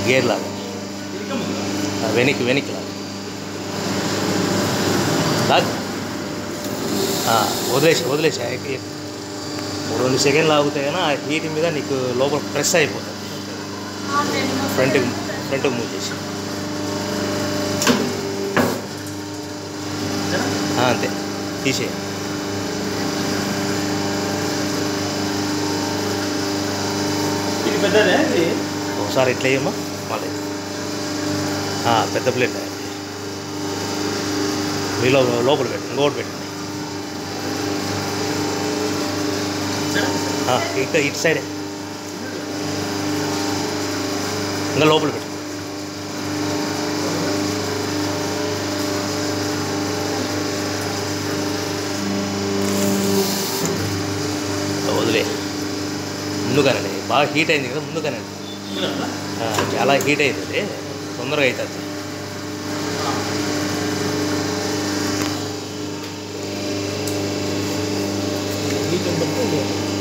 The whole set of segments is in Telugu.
గేర్ లాగా ఆ, వెనక్కి వెనక్కి లాగా లాగ్ ఆ, వదిలేసి వదిలేసి ఆ, ఎక్కి- ఎక్కి. ఓ రెండు సెకండ్లు ఆగితే కానీ ఆ హీట్ మీద నీకు లోపల ప్రెస్ అయిపోతుంది ఫ్రంట్ ఫ్రంట్ మూవ్ చేసి ఆ, అంతే తీసేయి ఇది పెద్దదే ఇది ఒకసారి ఇట్లా వేయమ్మా మళ్ళీ ఆ, పెద్ద ప్లేట్ మీలో లోపల పెట్టండి ఇంకోటి పెట్టండి ఆ, ఇక్కడ ఇటు సైడే ఇంకా లోపల పెట్టు వదిలే ముందుగానండి బాగా హీట్ అయింది కదా ముందుగానండి ఆ, చాలా హీట్ అవుతుంది తొందరగా అవుతుంది హీట్ ఉంటుంది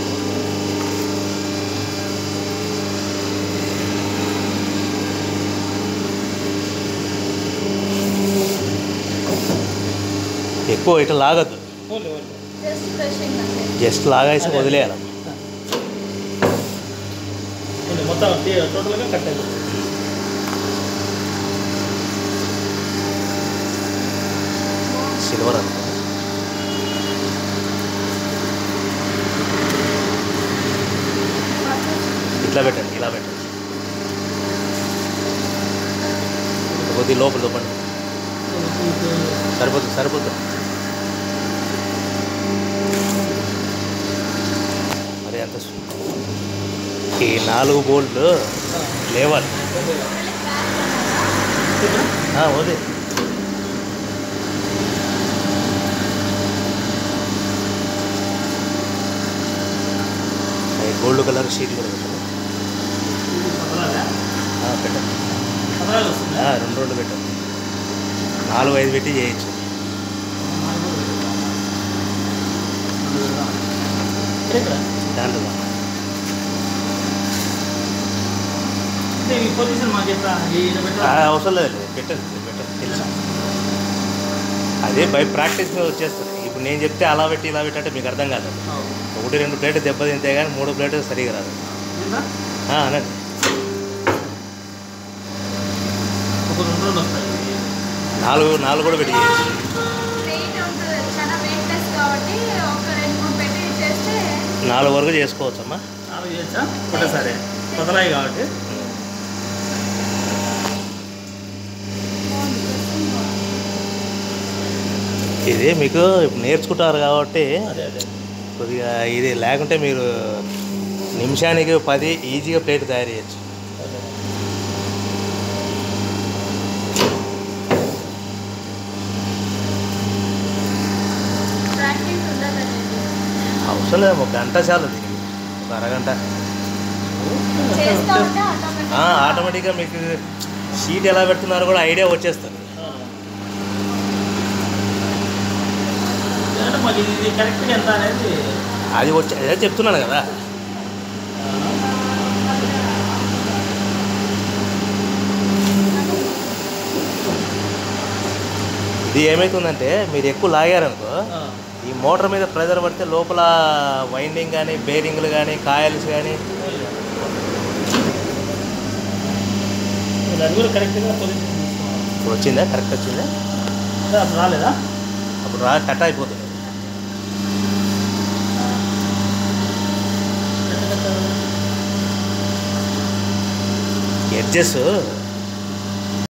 ఎక్కువ ఇట్లా లాగద్దు ఓన్లీ ఓన్లీ జస్ట్ బ్రషింగ్ అంతే జస్ట్ లాగేసి వదిలేయాలి ఓన్లీ మొత్తం టీ- టోటల్గా కట్ అయిపోతుంది సిల్వర్ అంత ఇట్లా పెట్టండి ఇలా పెట్టండి కొద్ది లోపల చూపండి సరిపోతుంది సరిపోతుంది మరి అంత సు- ఈ నాలుగు బోల్ట్లు లేవాలి ఆ, వదిలే ఈ గోల్డ్ కలర్ షీట్ కూడా పెట్టండి ఆ, పెట్టండి పదహారు వస్తుంది ఆ, రెండు రెండు పెట్టండి నాలుగు ఐదు పెట్టి చేయొచ్చు ఇక్కడ దాంట్లో అంటే ఈ పొజిషన్ మాకు ఎట్లా ఈయన ఆ, పెట్టాలి అవసరం లేదు పెట్టండి పెట్టండి తెలుసా అదే బై ప్రాక్టీస్ మీద వచ్చేస్తుంది ఇప్పుడు నేను చెప్తే అలా పెట్టి ఇలా పెట్టి అంటే మీకు అర్థం కాదు ఒకటి రెండు ప్లేట్ దెబ్బతింటే కానీ మూడు ప్లేట్ సరిగా రాదు ఆ, అనండి ఒక రెండు రెండు వస్తాయి నాలుగు నాలుగు కూడా పెట్టి చేయొచ్చు వెయిట్ ఉంటుంది చాలా వెయిట్లెస్ కాబట్టి ఒక రెండు మూడు పెట్టి చేస్తే నాలుగు వరకు చేసుకోవచ్చమ్మా నాలుగు చేయొచ్చా ఒకటేసారి పదలాయి కాబట్టి ఇది మీకు ఇప్పుడు నేర్చుకుంటారు కాబట్టి అదే అదే కొద్దిగా ఇది లేకుంటే మీరు నిమిషానికి పది ఈజీగా ప్లేట్ తయారు చేయొచ్చు అదే. ప్రాక్టీస్ ఉండదండి అవసరం లేదు ఒక గంట చాలు దీనికి ఒక అరగంట చేస్తూ ఉంటే ఆటోమేటిక్ ఆ, ఆటోమేటిక్గా మీకు షీట్ ఎలా పెడుతున్నారో కూడా ఐడియా వచ్చేస్తుంది అంటే మాకు ఇది ఇది కరెక్ట్గా ఎంత అనేది అది వచ్చి అదే చెప్తున్నాను కదా ఇది ఏమవుతుందంటే మీరు ఎక్కువ లాగారనుకో ఆ, ఈ మోటార్ మీద ప్రెజర్ పడితే లోపల వైండింగ్ కానీ బేరింగ్లు కానీ కాయల్స్ కానీ ఇది అది కూడా కరెక్ట్గా పొజిషన్ తీసుకున్నాం ఇప్పుడు వచ్చిందా కరెక్ట్ వచ్చిందా అంటే అప్పుడు రాలేదా అప్పుడు రా కట్ అయిపోతుంది ఎడ్జెస్